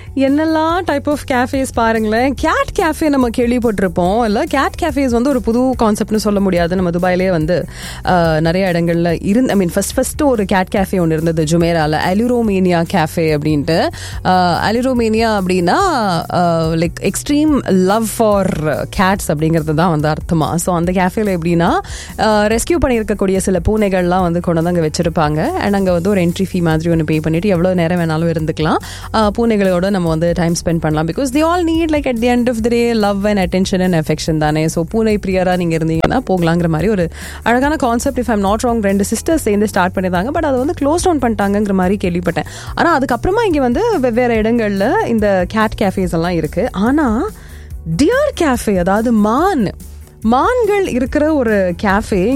என்னெல்லாம் type of cafes பாருங்களேன் cat cafe நம்ம கேள்விப்பட்டிருப்போம் இல்லை கேட் கேஃபேஸ் வந்து ஒரு புது கான்செப்ட்னு சொல்ல முடியாது நம்ம துபாயிலே வந்து ஆஹ், நிறைய இடங்கள்ல இருந்து ஐ மீன் ஃபர்ஸ்ட் ஃபர்ஸ்ட் ஒரு கேட் கேஃபே ஒன்று இருந்தது ஜுமேரால அலிரோமேனியா கேஃபே அப்படின்ட்டு அலிரோமேனியா அப்படின்னா like extreme love for cats அப்படிங்கிறது தான் வந்து அர்த்தமா ஸோ அந்த கேஃபேல எப்படின்னா ரெஸ்கியூ பண்ணியிருக்கக்கூடிய சில பூனைகள்லாம் வந்து கொண்டு வந்து அங்கே வச்சிருப்பாங்க அண்ட் அங்கே வந்து ஒரு என்ட்ரி ஃபீ மாதிரி ஒன்று பே பண்ணிட்டு எவ்வளோ நேரம் வேணாலும் இருந்துக்கலாம் ஆஹ் பூனைகளோட நம்ம வந்து டைம் ஸ்பெண்ட் பண்ணலாம் because the all need like at the end of the day love and attention and affection தானே ஸோ பூனை பிரியரா நீங்கள் இருந்தீங்கன்னா போகலாங்கிற மாதிரி ஒரு அழகான concept if I'm not wrong ரெண்டு சிஸ்டர்ஸ் சேர்ந்து ஸ்டார்ட் பண்ணியிருந்தாங்க பட் அதை வந்து க்ளோஸ் டவுன் பண்ணிட்டாங்கங்கிற மாதிரி கேள்விப்பட்டேன் ஆனால் அதுக்கப்புறமா இங்கே வந்து வெவ்வேறு இடங்கள்ல இந்த கேட் கேஃபேஸ் எல்லாம் இருக்கு ஆனால் டியர் கேஃபே அதாவது மான் மான்கள் இருக்கிற ஒரு கேஃபே